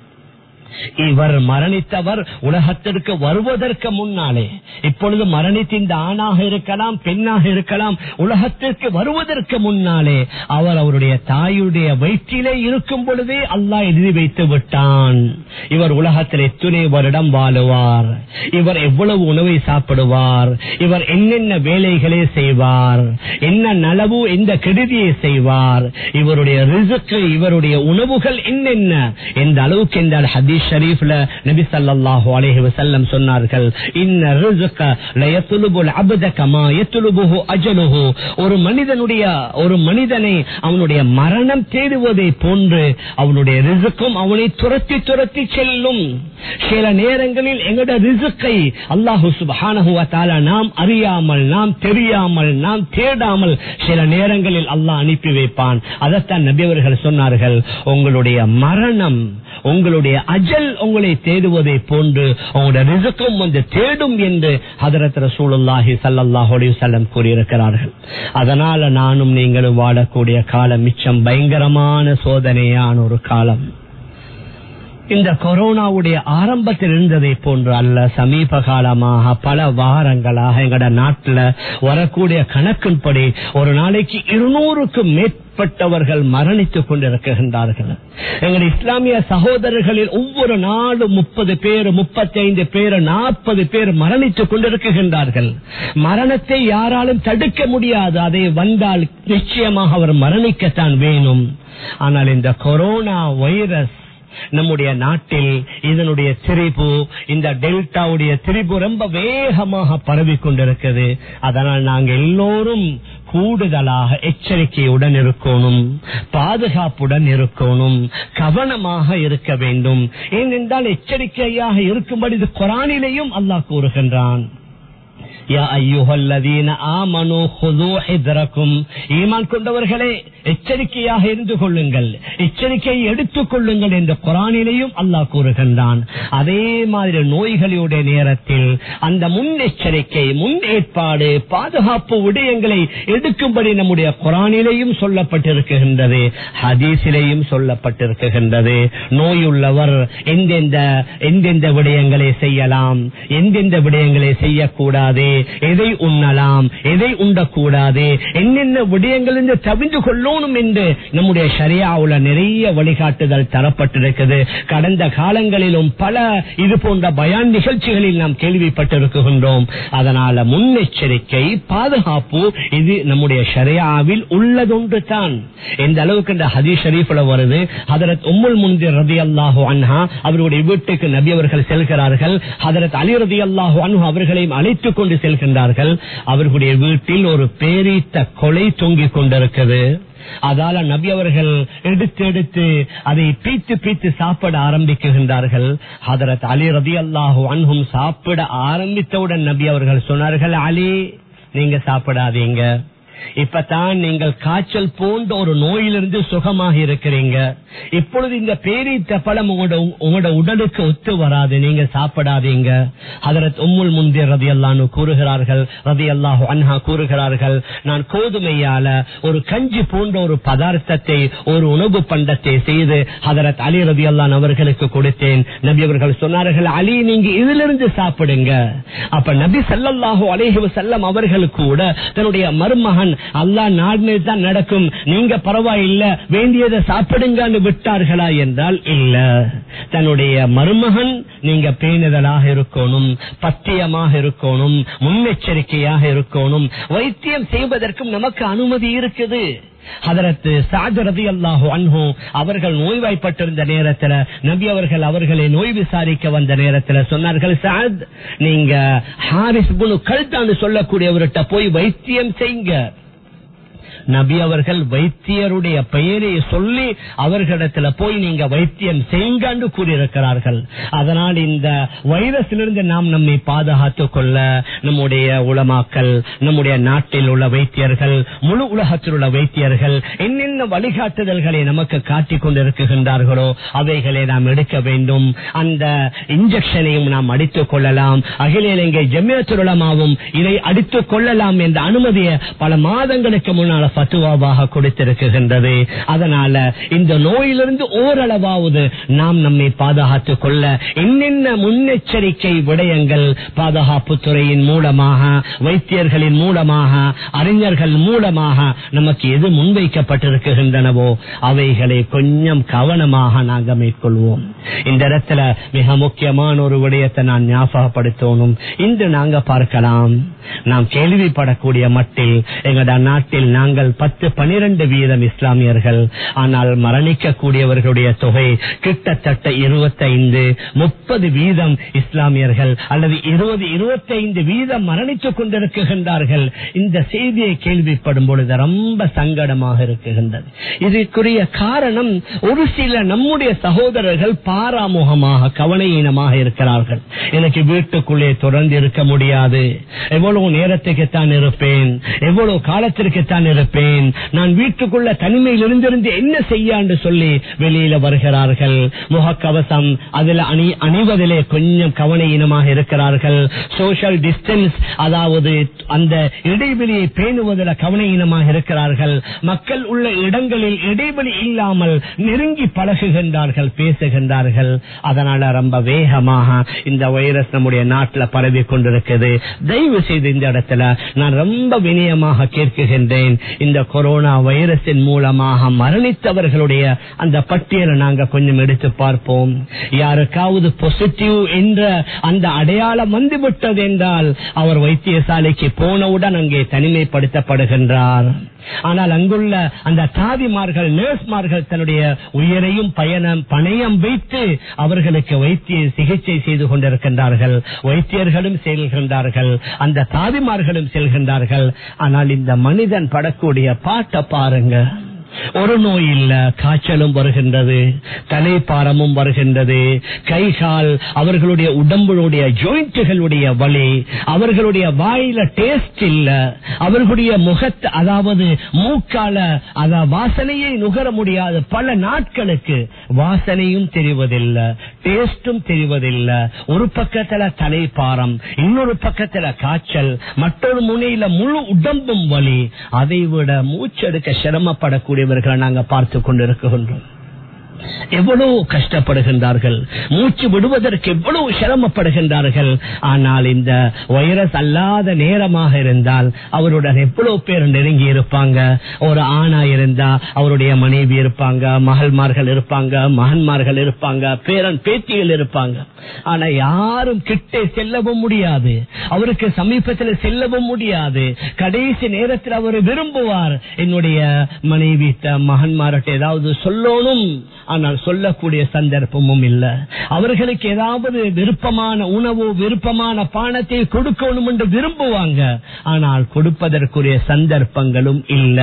இவர் மரணித்தவர் உலகத்திற்கு வருவதற்கு முன்னாலே இப்பொழுது மரணித்த இந்த ஆணாக இருக்கலாம் பெண்ணாக இருக்கலாம் உலகத்திற்கு வருவதற்கு முன்னாலே அவர் அவருடைய தாயுடைய வயிற்றிலே இருக்கும் பொழுதே அல்லாஹ் எழுதி வைத்து விட்டான் இவர் உலகத்தில் எத்தனை வருடம் வாழுவார் இவர் எவ்வளவு உணவை சாப்பிடுவார் இவர் என்னென்ன வேலைகளை செய்வார் என்ன நலவு எந்த கெடுதியை செய்வார் இவருடைய ரிசுக்கு இவருடைய உணவுகள் என்னென்ன எந்த அளவுக்கு என்றால் ஹதீஸ் ஷரீஃப்ல நபி ஸல்லல்லாஹு அலைஹி வஸல்லம் சொன்னார்கள் இன்ன ரிஸ்க லயத்லுபுல் அப்த கமா யத்லுபுஹு அஜலுஹு ஒரு மனிதனுடைய ஒரு மனிதனை அவனுடைய மரணம் தேடுவதை போன்று அவனுடைய ரிசுக்கும் அவனை துரத்தி துரத்தி செல்லும் சில நேரங்களில் எங்களுடைய ரிசுக்கை அல்லாஹு சுப்ஹானஹு வ தஆலா நாம் அறியாமல் நாம் தெரியாமல் நாம் தேடாமல் சில நேரங்களில் அல்லாஹ் அனுப்பி வைப்பான் அதைத்தான் நபி அவர்கள் சொன்னார்கள் உங்களுடைய மரணம் உங்களுடைய அஜல் உங்களை தேடுவதை போன்று உங்களுடைய ரிசுக்கும் வந்து தேடும் என்று ஹதரத் ரசூலுல்லாஹி ஸல்லல்லாஹு அலைஹி வஸல்லம் கூறியிருக்கிறார்கள் அதனால நானும் நீங்களும் வாழக்கூடிய காலம் மிச்சம் பயங்கரமான சோதனையான ஒரு காலம் இந்த கொரோனாவுடைய ஆரம்பத்தில் இருந்ததை போன்று அல்ல சமீப காலமாக பல வாரங்களாக எங்கட நாட்டில் வரக்கூடிய கணக்கின்படி ஒரு நாளைக்கு இருநூறுக்கும் மேற்பட்டவர்கள் மரணித்துக் கொண்டிருக்கின்றார்கள் எங்கள் இஸ்லாமிய சகோதரர்களில் ஒவ்வொரு நாளும் முப்பது பேர் முப்பத்தி ஐந்து பேர் நாற்பது பேர் மரணித்துக் கொண்டிருக்கின்றார்கள் மரணத்தை யாராலும் தடுக்க முடியாது அதை வந்தால் நிச்சயமாக அவர் மரணிக்கத்தான் வேணும் ஆனால் இந்த கொரோனா வைரஸ் நம்முடைய நாட்டில் இதனுடைய திரிபு இந்த டெல்டாவுடைய திரிபு ரொம்ப வேகமாக பரவி கொண்டிருக்கிறது அதனால் நாங்கள் எல்லோரும் கூடுதலாக எச்சரிக்கையுடன் இருக்கணும் பாதுகாப்புடன் இருக்கணும் கவனமாக இருக்க வேண்டும் ஏனென்றால் எச்சரிக்கையாக இருக்கும்படி இது குரானிலேயும் அல்லாஹ் கூறுகின்றான் ஈமான் கொண்டவர்களே எச்சரிக்கையாக இருந்து கொள்ளுங்கள் எச்சரிக்கையை எடுத்துக் கொள்ளுங்கள் என்ற குரானிலையும் அல்லாஹ் கூறுகின்றான் அதே மாதிரி நோய்களுடைய நேரத்தில் அந்த முன்னெச்சரிக்கை முன் ஏற்பாடு பாதுகாப்பு விடயங்களை எடுக்கும்படி நம்முடைய குரானிலையும் சொல்லப்பட்டிருக்கின்றது ஹதீஸிலேயும் சொல்லப்பட்டிருக்கின்றது நோயுள்ளவர் எந்தெந்த எந்தெந்த விடயங்களை செய்யலாம் எந்தெந்த விடயங்களை செய்யக்கூடாது எதை உண்ணலாம் எதை உண்டக்கூடாது என்னென்ன விடயங்கள் என்று தவிர்த்து கொள்ளணும் என்று நம்முடைய சரியாவுல நிறைய வழிகாட்டுதல் தரப்பட்டிருக்கிறது கடந்த காலங்களிலும் பல இது போன்ற பயான் நிகழ்ச்சிகளில் நாம் கேள்விப்பட்டிருக்கின்றோம் அதனால முன்னெச்சரிக்கை பாதுகாப்பு இது நம்முடைய ஷரியாவில் உள்ளதொன்று தான் எந்த அளவுக்கு இந்த ஹதீஸ் ஷரீஃப்ல வருது ஹதரத் உம்முல் முந்திர் ரதி அல்லாஹு அன்ஹா அவருடைய வீட்டுக்கு நபி அவர்கள் செல்கிறார்கள் ஹதரத் அலி ரதி அல்லாஹு அன்ஹு அவர்களையும் அழைத்துக் கொண்டு செல்கின்றார்கள் அவர்களுடைய வீட்டில் ஒரு பேரீத்த கொலை தொங்கிக் கொண்டிருக்கிறது அதால நபி அவர்கள் எடுத்து எடுத்து அதை பீத்து பீத்து சாப்பிட ஆரம்பிக்குகின்றார்கள் ஹதரத் அலி ரதி அல்லாஹு அன்ஹும் சாப்பிட ஆரம்பித்தவுடன் நபி அவர்கள் சொன்னார்கள் அலி நீங்க சாப்பிடாதீங்க இப்பதான் நீங்கள் காய்ச்சல் போன்ற ஒரு நோயிலிருந்து சுகமாக இருக்கிறீங்க இப்பொழுது இந்த பேரீத்த பழம் உங்களோட உங்களோட உடலுக்கு ஒத்து வராது நீங்க சாப்பிடாதீங்க அதரத் உம்முல் முந்திர் ரதி அல்லானு கூறுகிறார்கள் ரதி அல்லாஹு அன்ஹா கூறுகிறார்கள் நான் கோதுமையால ஒரு கஞ்சி போன்ற ஒரு பதார்த்தத்தை ஒரு உணவு பண்டத்தை செய்து ஹதரத் அலி ரதி அல்லான் அவர்களுக்கு கொடுத்தேன் நபி அவர்கள் சொன்னார்கள் அலி நீங்க இதிலிருந்து சாப்பிடுங்க அப்ப நபி சல்லல்லாஹு அலைஹி வஸல்லம் அவர்கள் கூட தன்னுடைய மருமகன் அல்லாஹ் நாடு தான் நடக்கும் நீங்க பரவாயில்ல வேண்டியதை சாப்பிடுங்கன்னு விட்டார்களா என்றால் இல்ல தன்னுடைய மருமகன் நீங்க பேணுதலாக இருக்கணும் பத்தியமாக இருக்கணும் முன்னெச்சரிக்கையாக இருக்கணும் வைத்தியம் செய்வதற்கும் நமக்கு அனுமதி இருக்குது அதற்கு சாஜரதி அல்லாஹு அன்ஹோ அவர்கள் நோய்வாய்ப்பட்டிருந்த நேரத்தில் நபி அவர்கள் அவர்களை நோய் விசாரிக்க வந்த நேரத்தில் சொன்னார்கள் சாத் நீங்க ஹாரிஸ் குனு கல்தான்னு சொல்லக்கூடியவர்கிட்ட போய் வைத்தியம் செய்யுங்க நபி அவர்கள் வைத்தியருடைய பெயரை சொல்லி அவர்களிடத்துல போய் நீங்க வைத்தியம் செய்யுங்கன்னு கூறியிருக்கிறார்கள் அதனால் இந்த வைரஸிலிருந்து நாம் நம்மை பாதுகாத்துக் கொள்ள நம்முடைய உளமாக்கல் நம்முடைய நாட்டில் உள்ள வைத்தியர்கள் முழு உலகத்தில் உள்ள வைத்தியர்கள் என்னென்ன வழிகாட்டுதல்களை நமக்கு காட்டிக் கொண்டிருக்கின்றார்களோ அவைகளை நாம் எடுக்க வேண்டும் அந்த இன்ஜெக்ஷனையும் நாம் அடித்துக் கொள்ளலாம் அகில இலங்கை ஜெமியத்துலமாவும் இதை அடித்துக் கொள்ளலாம் என்ற அனுமதியை பல மாதங்களுக்கு முன்னால் பத்துவாவாக கொடுத்திருக்கின்றது அதனால இந்த நோயிலிருந்து ஓரளவாவது நாம் நம்மை பாதுகாத்துக் கொள்ள என்னென்ன முன்னெச்சரிக்கை விடயங்கள் பாதுகாப்பு துறையின் மூலமாக வைத்தியர்களின் மூலமாக அறிஞர்கள் மூலமாக நமக்கு எது முன்வைக்கப்பட்டிருக்கின்றனவோ அவைகளை கொஞ்சம் கவனமாக நாங்கள் மேற்கொள்வோம் இந்த இடத்துல மிக முக்கியமான ஒரு விடயத்தை நான் ஞாபகப்படுத்தணும் இன்று நாங்க பார்க்கலாம் நாம் கேள்விப்படக்கூடிய மட்டில் எங்களோட நாட்டில் நாங்கள் பத்து பனிரெண்டு வீதம் இஸ்லாமியர்கள் ஆனால் மரணிக்கக்கூடியவர்களுடைய தொகை கிட்டத்தட்ட இருபத்தைந்து முப்பது வீதம் இஸ்லாமியர்கள் அல்லது இருபது இருபத்தைந்து வீதம் மரணித்துக் கொண்டிருக்கின்றார்கள் இந்த செய்தியை கேள்விப்படும் பொழுது ரொம்ப சங்கடமாக இருக்குகின்றது இதற்குரிய காரணம் ஒரு சில நம்முடைய சகோதரர்கள் பாராமுகமாக கவனையீனமாக இருக்கிறார்கள் எனக்கு வீட்டுக்குள்ளே தொடர்ந்து இருக்க முடியாது எவ்வளவு நேரத்துக்குத்தான் இருப்பேன் எவ்வளவு காலத்திற்குத்தான் இருப்பேன் நான் வீட்டுக்குள்ள தனிமையில் இருந்திருந்து என்ன செய்ய என்று சொல்லி வெளியில வருகிறார்கள் முகக்கவசம் அதில் அணி அணிவதிலே கொஞ்சம் கவனையினமாக இருக்கிறார்கள் சோசியல் டிஸ்டன்ஸ் அதாவது அந்த இடைவெளியை பேணுவதில் கவனையினமாக இருக்கிறார்கள் மக்கள் உள்ள இடங்களில் இடைவெளி இல்லாமல் நெருங்கி பழகுகின்றார்கள் பேசுகின்றார்கள் அதனால ரொம்ப வேகமாக இந்த வைரஸ் நம்முடைய நாட்டில் பரவி கொண்டிருக்கிறது தயவு செய்து இந்த இடத்துல நான் ரொம்ப வினயமாக கேட்குகின்றேன் இந்த கொரோனா வைரஸின் மூலமாக மரணித்தவர்களுடைய அந்த பட்டியலை நாங்க கொஞ்சம் எடுத்து பார்ப்போம் யாருக்காவது பாசிட்டிவ் என்ற அந்த அடையாளம் வந்துவிட்டது என்றால் அவர் வைத்தியசாலைக்கு போனவுடன் அங்கே தனிமைப்படுத்தப்படுகின்றார் ஆனால் அங்குள்ள அந்த தாதிமார்கள் நர்ஸ்மார்கள் தன்னுடைய உயிரையும் பயணம் பணயம் வைத்து அவர்களுக்கு வைத்திய சிகிச்சை செய்து கொண்டிருக்கின்றார்கள் வைத்தியர்களும் செல்கின்றார்கள் அந்த தாதிமார்களும் செல்கின்றார்கள் ஆனால் இந்த மனிதன் படக்கூடிய பாட்டை பாருங்க ஒரு நோய் இல்ல காய்ச்சலும் வருகின்றது தலைப்பாரமும் வருகின்றது கை கால் அவர்களுடைய உடம்புடைய ஜாயிண்ட்டுகளுடைய வலி அவர்களுடைய வாயில டேஸ்ட் இல்ல அவர்களுடைய முகத்து அதாவது மூக்கால அத வாசனையை நுகர முடியாத பல நாட்களுக்கு வாசனையும் தெரிவதில்லை டேஸ்டும் தெரிவதில்லை ஒரு பக்கத்துல தலைப்பாரம் இன்னொரு பக்கத்துல காய்ச்சல் மற்றொரு முனையில முழு உடம்பும் வலி அதை விட மூச்செடுக்க சிரமப்படக்கூடிய கூடியவர்களை நாங்கள் பார்த்து கொண்டிருக்கின்றோம் எவ்வளவு கஷ்டப்படுகின்றார்கள் மூச்சு விடுவதற்கு எவ்வளவு சிரமப்படுகின்றார்கள் ஆனால் இந்த வைரஸ் அல்லாத நேரமாக இருந்தால் அவருடன் எவ்வளவு பேர் நெருங்கி இருப்பாங்க ஒரு ஆணா இருந்தா அவருடைய மனைவி இருப்பாங்க மகள்மார்கள் இருப்பாங்க மகன்மார்கள் இருப்பாங்க பேரன் பேத்திகள் இருப்பாங்க ஆனா யாரும் கிட்டே செல்லவும் முடியாது அவருக்கு சமீபத்தில் செல்லவும் முடியாது கடைசி நேரத்தில் அவர் விரும்புவார் என்னுடைய மனைவி மகன்மார்கிட்ட ஏதாவது சொல்லணும் ஆனால் சொல்லக்கூடிய சந்தர்ப்பமும் இல்ல அவர்களுக்கு ஏதாவது விருப்பமான உணவு விருப்பமான பானத்தை கொடுக்கணும் என்று விரும்புவாங்க ஆனால் கொடுப்பதற்குரிய சந்தர்ப்பங்களும் இல்ல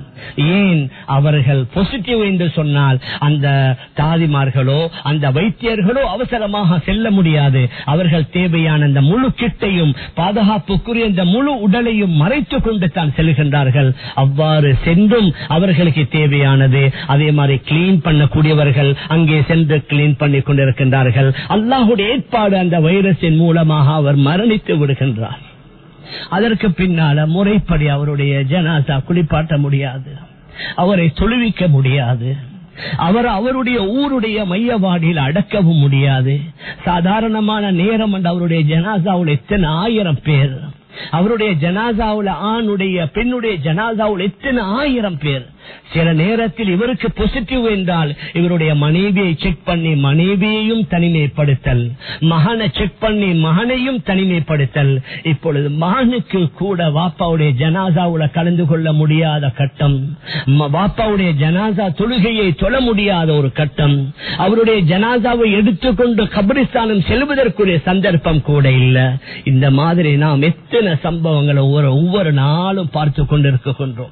ஏன் அவர்கள் பாசிட்டிவ் என்று சொன்னால் அந்த தாதிமார்களோ அந்த வைத்தியர்களோ அவசரமாக செல்ல முடியாது அவர்கள் தேவையான அந்த முழு கிட்டையும் பாதுகாப்புக்குரிய இந்த முழு உடலையும் மறைத்துக் கொண்டு தான் செல்கின்றார்கள் அவ்வாறு சென்றும் அவர்களுக்கு தேவையானது அதே மாதிரி கிளீன் பண்ணக்கூடிய மருத்துவர்கள் அங்கே சென்று கிளீன் பண்ணி கொண்டிருக்கின்றார்கள் அல்லாஹுடைய ஏற்பாடு அந்த வைரஸின் மூலமாக அவர் மரணித்து விடுகின்றார் அதற்கு பின்னால முறைப்படி அவருடைய ஜனாசா குளிப்பாட்ட முடியாது அவரை தொழுவிக்க முடியாது அவர் அவருடைய ஊருடைய மையவாடியில் அடக்கவும் முடியாது சாதாரணமான நேரம் என்று அவருடைய ஜனாசாவில் எத்தனை ஆயிரம் பேர் அவருடைய ஜனாசாவுல ஆணுடைய பெண்ணுடைய ஜனாசாவுல எத்தனை ஆயிரம் பேர் சில நேரத்தில் இவருக்கு பாசிட்டிவ் என்றால் இவருடைய மனைவியை செக் பண்ணி மனைவியையும் தனிமைப்படுத்தல் மகனை செக் பண்ணி மகனையும் தனிமைப்படுத்தல் இப்பொழுது மகனுக்கு கூட வாப்பாவுடைய ஜனாசாவுல கலந்து கொள்ள முடியாத கட்டம் ம- வாப்பாவுடைய ஜனாசா தொழுகையை தொழ முடியாத ஒரு கட்டம் அவருடைய ஜனாசாவை எடுத்துக்கொண்டு கபிரிஸ்தானம் செல்வதற்குரிய சந்தர்ப்பம் கூட இல்ல இந்த மாதிரி நாம் எத்தனை சம்பவங்களை ஒவ்வொரு ஒவ்வொரு நாளும் பார்த்து கொண்டிருக்கின்றோம்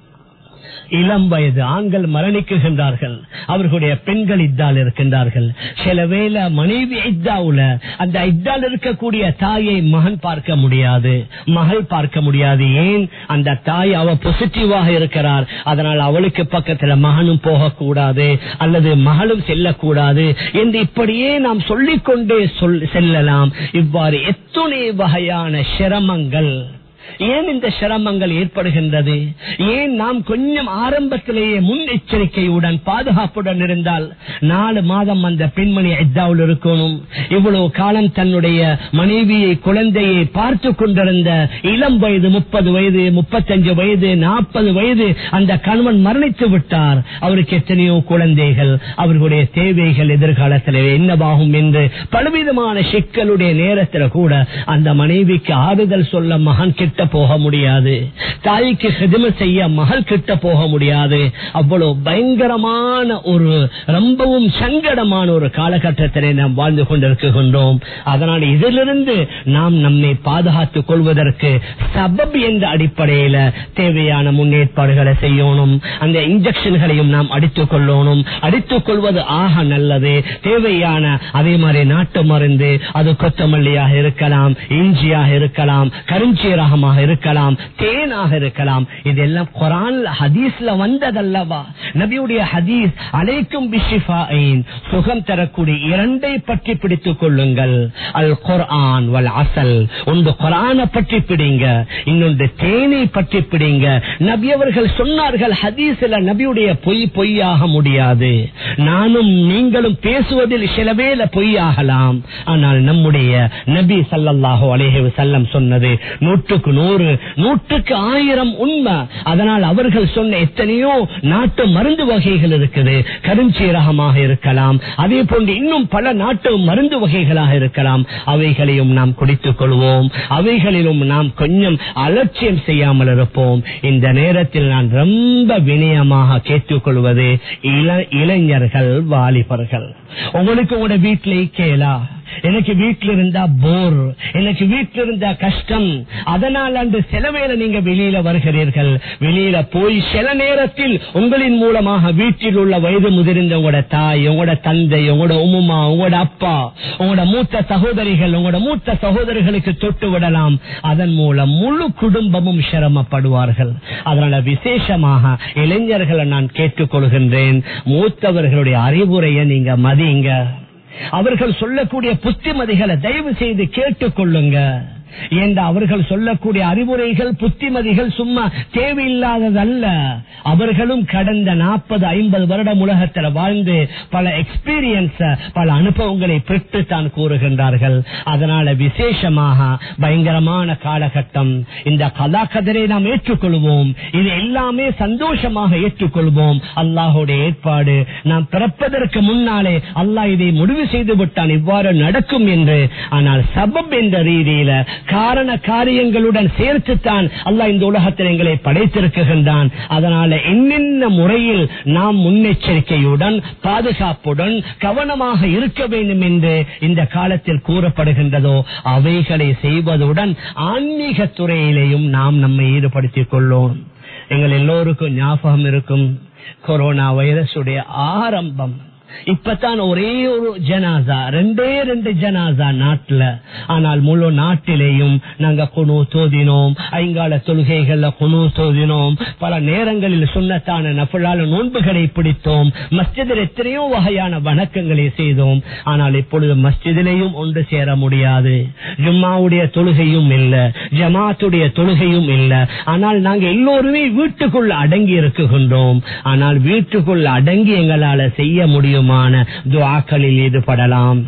இளம் வயது ஆண்கள் மரணிக்குகின்றார்கள் அவர்களுடைய பெண்கள் இத்தால் இருக்கின்றார்கள் சில வேளை மனைவி இத்தாவுல அந்த இத்தால் இருக்கக்கூடிய தாயை மகன் பார்க்க முடியாது மகள் பார்க்க முடியாது ஏன் அந்த தாய் அவ பாசிட்டிவாக இருக்கிறார் அதனால் அவளுக்கு பக்கத்துல மகனும் போகக்கூடாது அல்லது மகளும் செல்லக்கூடாது என்று இப்படியே நாம் சொல்லிக்கொண்டே சொல் செல்லலாம் இவ்வாறு எத்துணை வகையான சிரமங்கள் ஏன் இந்த சிரமங்கள் ஏற்படுகின்றது ஏன் நாம் கொஞ்சம் ஆரம்பத்திலேயே முன்னெச்சரிக்கையுடன் பாதுகாப்புடன் இருந்தால் நாலு மாதம் அந்த பெண்மணி எத்தாவில் இருக்கணும் இவ்வளவு காலம் தன்னுடைய மனைவியை குழந்தையை பார்த்து கொண்டிருந்த இளம் வயது முப்பது வயது முப்பத்தஞ்சு வயது நாற்பது வயது அந்த கணவன் மரணித்து விட்டார் அவருக்கு எத்தனையோ குழந்தைகள் அவர்களுடைய தேவைகள் எதிர்காலத்தில் என்னவாகும் என்று பலவிதமான சிக்கலுடைய நேரத்தில் கூட அந்த மனைவிக்கு ஆறுதல் சொல்ல மகன் கிட்ட போக முடியாது தாய்க்கு சிதுமை செய்ய மகள் கிட்ட போக முடியாது அவ்வளவு பயங்கரமான ஒரு ரொம்பவும் சங்கடமான ஒரு காலகட்டத்திலே நாம் வாழ்ந்து கொண்டிருக்கின்றோம் அதனால் இதிலிருந்து நாம் நம்மை பாதுகாத்துக் கொள்வதற்கு சபப் என்ற அடிப்படையில தேவையான முன்னேற்பாடுகளை செய்யணும் அந்த இன்ஜெக்ஷன்களையும் நாம் அடித்துக் கொள்ளணும் அடித்துக் கொள்வது ஆக நல்லது தேவையான அதே மாதிரி நாட்டு மருந்து அது கொத்தமல்லியாக இருக்கலாம் இஞ்சியாக இருக்கலாம் கருஞ்சீரகமாக இருக்கலாம் தேனாக இருக்கலாம் இதெல்லாம் குரான் ஹதீஸ்ல வந்ததல்லவா நபியுடைய ஹதீஸ் அலைக்கும் பிஷிஃபாயின் சுகம் தரக்கூடிய இரண்டை பற்றி பிடித்துக் கொள்ளுங்கள் அல் குர்ஆன் வல் அசல் ஒன்று குரானை பற்றி பிடிங்க இன்னொன்று தேனை பற்றி பிடிங்க நபி அவர்கள் சொன்னார்கள் ஹதீஸ்ல நபியுடைய பொய் பொய்யாக முடியாது நானும் நீங்களும் பேசுவதில் சில வேளை பொய்யாகலாம் ஆனால் நம்முடைய நபி ஸல்லல்லாஹு அலைஹி வஸல்லம் சொன்னது நூற்றுக்கு நூறு நூற்றுக்கு ஆயிரம் உண்மை அதனால் அவர்கள் சொன்ன எத்தனையோ நாட்டு மருந்து வகைகள் இருக்குது கருஞ்சீரகமாக இருக்கலாம் அதே போன்று இன்னும் பல நாட்டு மருந்து வகைகளாக இருக்கலாம் அவைகளையும் நாம் குடித்துக் கொள்வோம் அவைகளிலும் நாம் கொஞ்சம் அலட்சியம் செய்யாமல் இருப்போம் இந்த நேரத்தில் நான் ரொம்ப வினயமாக கேட்டுக்கொள்வது இள- இளைஞர்கள் வாலிபர்கள் உங்களுக்கு உங்களோட வீட்டிலே கேளா எனக்கு வீட்டில் இருந்தா போர் எனக்கு வீட்டில் இருந்தா கஷ்டம் அதனால் அன்று சில வேளை நீங்க வெளியில வருகிறீர்கள் வெளியில போய் சில நேரத்தில் உங்களின் மூலமாக வீட்டில் உள்ள வயது முதிர்ந்த உங்களோட தாய் உங்களோட தந்தை உங்களோட உமுமா உங்களோட அப்பா உங்களோட மூத்த சகோதரிகள் உங்களோட மூத்த சகோதரிகளுக்கு தொட்டு விடலாம் அதன் மூலம் முழு குடும்பமும் சிரமப்படுவார்கள் அதனால விசேஷமாக இளைஞர்களை நான் கேட்டுக்கொள்கின்றேன் மூத்தவர்களுடைய அறிவுரையை நீங்க மதியுங்க அவர்கள் சொல்லக்கூடிய புத்திமதிகளை தயவு செய்து கேட்டுக்கொள்ளுங்க என்ற அவர்கள் சொல்லக்கூடிய அறிவுரைகள் புத்திமதிகள் சும்மா தேவையில்லாததல்ல அவர்களும் கடந்த நாற்பது ஐம்பது வருடம் உலகத்தில் வாழ்ந்து பல எக்ஸ்பீரியன்ஸ் பல அனுபவங்களை பெற்று தான் கூறுகின்றார்கள் அதனால விசேஷமாக பயங்கரமான காலகட்டம் இந்த கலாக்கதரை நாம் ஏற்றுக்கொள்வோம் இது எல்லாமே சந்தோஷமாக ஏற்றுக்கொள்வோம் அல்லாஹுடைய ஏற்பாடு நாம் பிறப்பதற்கு முன்னாலே அல்லாஹ் இதை முடிவு செய்து விட்டான் இவ்வாறு நடக்கும் என்று ஆனால் சபப் என்ற ரீதியில காரண காரியங்களுடன் சேர்த்துத்தான் அல்லாஹ் இந்த உலகத்தில் எங்களை படைத்திருக்கின்றான் அதனால என்னென்ன முறையில் நாம் முன்னெச்சரிக்கையுடன் பாதுகாப்புடன் கவனமாக இருக்க வேண்டும் என்று இந்த காலத்தில் கூறப்படுகின்றதோ அவைகளை செய்வதுடன் ஆன்மீக துறையிலேயும் நாம் நம்மை ஈடுபடுத்திக் கொள்ளோம் எங்கள் எல்லோருக்கும் ஞாபகம் இருக்கும் கொரோனா வைரஸ் உடைய ஆரம்பம் இப்பதான் ஒரே ஒரு ஜனாசா ரெண்டே ரெண்டு ஜனாசா நாட்டுல ஆனால் முழு நாட்டிலேயும் நாங்க குணு தோதினோம் ஐங்கால தொழுகைகள்ல குணு தோதினோம் பல நேரங்களில் சுண்ணத்தான நஃபலால நோன்புகளை பிடித்தோம் மஸ்ஜிதில் எத்தனையோ வகையான வணக்கங்களை செய்தோம் ஆனால் இப்பொழுது மஸ்ஜிதிலேயும் ஒன்று சேர முடியாது ஜும்மாவுடைய தொழுகையும் இல்ல ஜமாத்துடைய தொழுகையும் இல்ல ஆனால் நாங்க எல்லோருமே வீட்டுக்குள்ள அடங்கி இருக்குகின்றோம் ஆனால் வீட்டுக்குள்ள அடங்கி எங்களால செய்ய முடியுமான துவாக்களில் ஈடுபடலாம்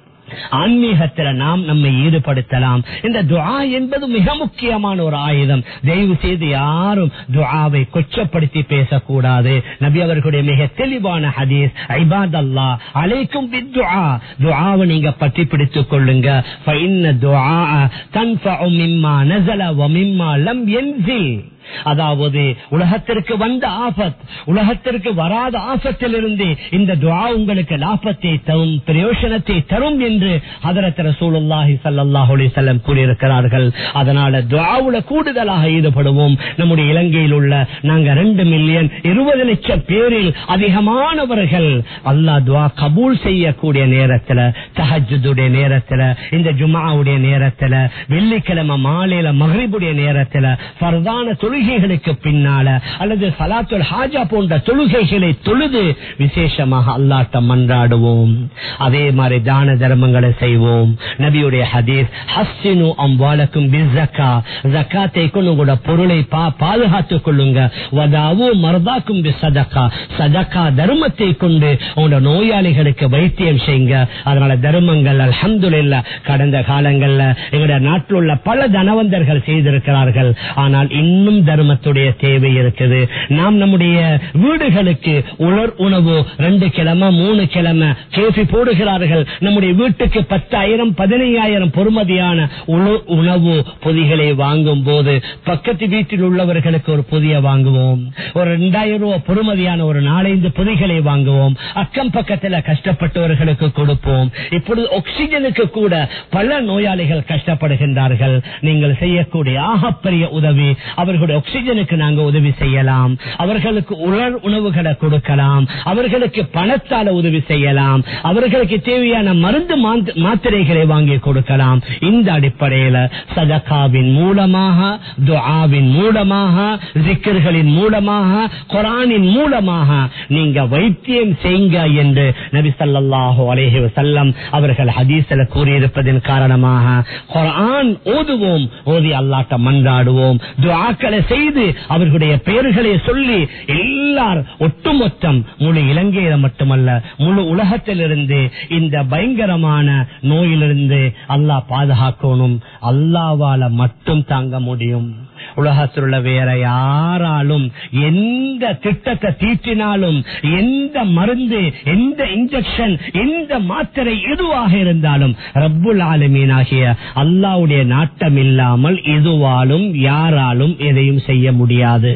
ஆன்மீகத்துல நாம் நம்மை ஈடுபடுத்தலாம் இந்த துஆ என்பது மிக முக்கியமான ஒரு ஆயுதம் தயவு செய்து யாரும் துஆவை கொச்சப்படுத்தி பேசக்கூடாது நபி அவர்களுடைய மிக தெளிவான ஹதீஸ் ஐபாத் அல்லா அலைக்கும் துஆ துஆவை நீங்க பற்றி பிடித்துக் கொள்ளுங்க فإن الدعاء تنفع مما نزل ومما لم ينزل அதாவது உலகத்திற்கு வந்த ஆபத் உலகத்திற்கு வராத ஆபத்திலிருந்து இந்த துவா உங்களுக்கு லாபத்தை தரும் பிரயோசனத்தை தரும் என்று ஹதரத் ரசூலுல்லாஹி ஸல்லல்லாஹு அலைஹி வஸல்லம் கூறியிருக்கிறார்கள் அதனால துஆவுல கூடுதலாக ஈடுபடுவோம் நம்முடைய இலங்கையில் உள்ள நாங்க ரெண்டு மில்லியன் இருபது லட்சம் பேரில் அதிகமானவர்கள் அல்லாஹ் துவா கபூல் செய்யக்கூடிய நேரத்துல தஹஜுடைய நேரத்துல இந்த ஜும்ஆவுடைய நேரத்துல வெள்ளிக்கிழமை மாலையில மகரிபுடைய நேரத்துல ஃபர்தான தொழுகைகளுக்கு பின்னால அல்லது சலாத்துல் ஹாஜா போன்ற தொழுகைகளை தொழுது விசேஷமாக அல்லாட்டம் மன்றாடுவோம் அதே மாதிரி தான தர்மங்களை செய்வோம் நபியுடைய ஹதீஸ் ஹஸ்ஸினு அம்வாலக்கும் பிஸ்ஸக்கா ஜக்காத்தை கொண்டு கூட பொருளை பா பாதுகாத்துக் கொள்ளுங்க வதாவு மர்தாக்கும் சதக்கா சதக்கா தர்மத்தை கொண்டு உங்களோட நோயாளிகளுக்கு வைத்தியம் செய்யுங்க அதனால தர்மங்கள் அல்ஹம்துலில்லா கடந்த காலங்கள்ல எங்களுடைய நாட்டில் உள்ள பல தனவந்தர்கள் செய்திருக்கிறார்கள் ஆனால் இன்னும் தர்மத்துடைய தேவை இருக்குது நாம் நம்முடைய வீடுகளுக்கு உலர் உணவு ரெண்டு கிழமை மூணு கிழமை கேஃபி போடுகிறார்கள் நம்முடைய வீட்டுக்கு பத்தாயிரம் பதினையாயிரம் பொறுமதியான உணவு- உணவு பொதிகளை வாங்கும் போது பக்கத்து வீட்டில் உள்ளவர்களுக்கு ஒரு பொதிய வாங்குவோம் ஒரு ரெண்டாயிரம் ரூபாய் பொறுமதியான ஒரு நாலஞ்சு பொதிகளை வாங்குவோம் அக்கம் பக்கத்துல கஷ்டப்பட்டவர்களுக்கு கொடுப்போம் இப்பொழுது ஆக்சிஜனுக்கு கூட பல நோயாளிகள் கஷ்டப்படுகின்றார்கள் நீங்கள் செய்யக்கூடிய ஆகப்பெரிய உதவி அவர்களுடைய ஆக்சிஜனுக்கு நாங்க உதவி செய்யலாம் அவர்களுக்கு உலர் உணவுகளை கொடுக்கலாம் அவர்களுக்கு பணத்தால உதவி செய்யலாம் அவர்களுக்கு தேவையான மருந்து மாந்து- மாத்திரைகளை வாங்கி கொடுக்கலாம் இந்த அடிப்படையில சதகாவின் மூலமாக துஆவின் மூலமாக ஜிக்கர்களின் மூலமாக குரானின் மூலமாக நீங்க வைத்தியம் செய்யுங்க என்று நபி ஸல்லல்லாஹு அலைஹி வஸல்லம் அவர்கள் ஹதீஸ்ல கூறியிருப்பதன் காரணமாக குர்ஆன் ஓதுவோம் ஓதி அல்லாட்ட மன்றாடுவோம் துஆக்களை செய்து அவர்களுடைய பெயர்களை சொல்லி எல்லார் ஒட்டுமொத்தம் முழு இலங்கையில மட்டுமல்ல முழு உலகத்திலிருந்து இந்த பயங்கரமான நோயிலிருந்து அல்லாஹ் பாதுகாக்கணும் அல்லாவால மட்டும் தாங்க முடியும் உலகத்தில் உள்ள வேற யாராலும் எந்த திட்டத்தை தீட்டினாலும் எந்த மருந்து எந்த இன்ஜெக்ஷன் எந்த மாத்திரை எதுவாக இருந்தாலும் ரப்புல் ஆலமீனாகிய அல்லாவுடைய நாட்டம் இல்லாமல் எதுவாலும் யாராலும் எதையும் செய்ய முடியாது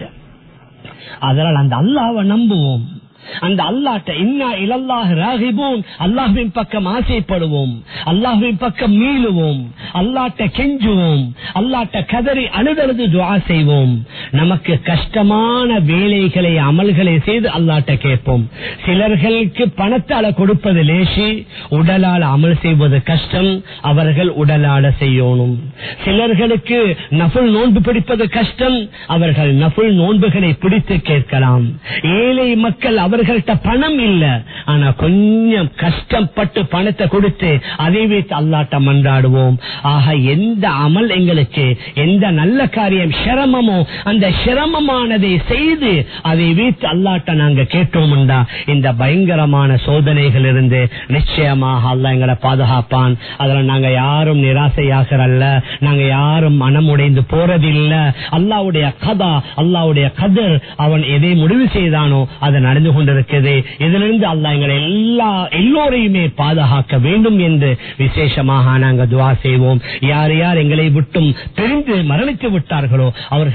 அதனால் அந்த அல்லாவை நம்புவோம் அந்த அல்லாட்ட இன்னா இலல்லாஹ் ராகிபூன் அல்லாஹ்வின் பக்கம் ஆசைப்படுவோம் அல்லாஹ்வின் பக்கம் மீளுவோம் அல்லாட்ட கெஞ்சுவோம் அல்லாட்ட கதறி அழுதழுது துவா செய்வோம் நமக்கு கஷ்டமான வேலைகளை அமல்களை செய்து அல்லாட்ட கேட்போம் சிலர்களுக்கு பணத்தால கொடுப்பது லேசி உடலால் அமல் செய்வது கஷ்டம் அவர்கள் உடலால செய்யணும் சிலர்களுக்கு நஃபுல் நோன்பு பிடிப்பது கஷ்டம் அவர்கள் நஃபுல் நோன்புகளை பிடித்து கேட்கலாம் ஏழை மக்கள் அவர்கள்ட்ட பணம் இல்ல ஆனா கொஞ்சம் கஷ்டப்பட்டு பணத்தை கொடுத்து அதை வைத்து அல்லாட்ட மன்றாடுவோம் ஆக எந்த அமல் எங்களுக்கு எந்த நல்ல காரியம் சிரமமோ அந்த சிரமமானதை செய்து அதை வைத்து அல்லாட்ட நாங்க கேட்டோம்டா இந்த பயங்கரமான சோதனைகள் இருந்து நிச்சயமாக அல்லா எங்களை பாதுகாப்பான் அதுல நாங்க யாரும் நிராசையாகிறல்ல நாங்க யாரும் மனம் உடைந்து போறதில்லை அல்லாவுடைய கதா அல்லாவுடைய கதர் அவன் எதை முடிவு செய்தானோ அது நடந்து கொண்டிருக்கிறது இதிலிருந்து அல்லாஹ் எங்களை எல்லா எல்லோரையுமே பாதுகாக்க வேண்டும் என்று விசேஷமாக நாங்க துவா செய்வோம் யார் யார் எங்களை விட்டும் பிரிந்து மரணித்து விட்டார்களோ அவர்களுக்காக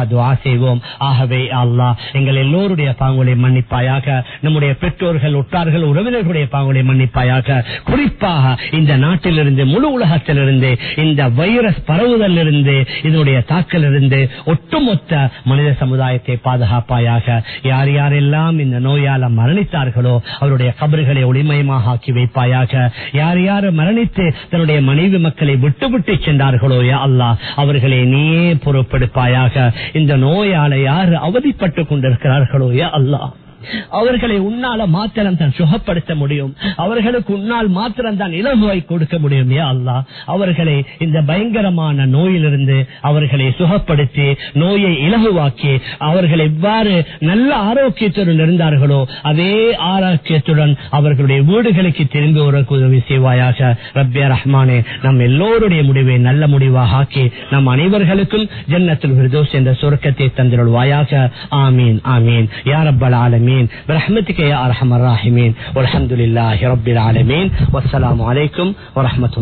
துவா செய்வோம் ஆகவே அல்லாஹ் எங்கள் எல்லோருடைய பாங்குகளை மன்னிப்பாயாக நம்முடைய பெற்றோர்கள் உற்றார்கள் உறவினர்களுடைய பாங்குகளை மன்னிப்பாயாக குறிப்பாக இந்த நாட்டிலிருந்து முழு உலகத்திலிருந்து இந்த வைரஸ் பரவுதலிருந்து இதனுடைய தாக்கலிருந்து ஒட்டுமொத்த மனித சமுதாயத்தை பாதுகாப்பாயாக யார் யாரெல்லாம் இந்த நோயால மரணித்தார்களோ அவருடைய கபறுகளை ஒளிமயமாக ஆக்கி வைப்பாயாக யார் யார் மரணித்து தன்னுடைய மனைவி மக்களை விட்டு விட்டு சென்றார்களோ யா அல்லாஹ் அவர்களை நீயே பொறுப்பெடுப்பாயாக இந்த நோயால யார் அவதிப்பட்டுக் கொண்டிருக்கிறார்களோ யா அல்லாஹ் அவர்களை உன்னால மாத்திரம் தான் சுகப்படுத்த முடியும் அவர்களுக்கு உன்னால் மாத்திரம் தான் இலகுவை கொடுக்க முடியும் யா அல்லாஹ் அவர்களை இந்த பயங்கரமான நோயிலிருந்து அவர்களை சுகப்படுத்தி நோயை இலகுவாக்கி அவர்கள் எவ்வாறு நல்ல ஆரோக்கியத்துடன் இருந்தார்களோ அதே ஆரோக்கியத்துடன் அவர்களுடைய வீடுகளுக்கு திரும்பி வருவதற்கு உதவி செய்வாயாக ரப்யா ரஹ்மானே நம் எல்லோருடைய முடிவை நல்ல முடிவாக ஆக்கி நம் அனைவர்களுக்கும் ஜன்னத்தில் விருதோஸ் என்ற சுரக்கத்தை தந்திருவாயாக ஆமீன் ஆமீன் யா ரப்பல் ஆலமீன் برحمتك يا ارحم الراحمين والحمد لله رب العالمين والسلام عليكم ورحمه الله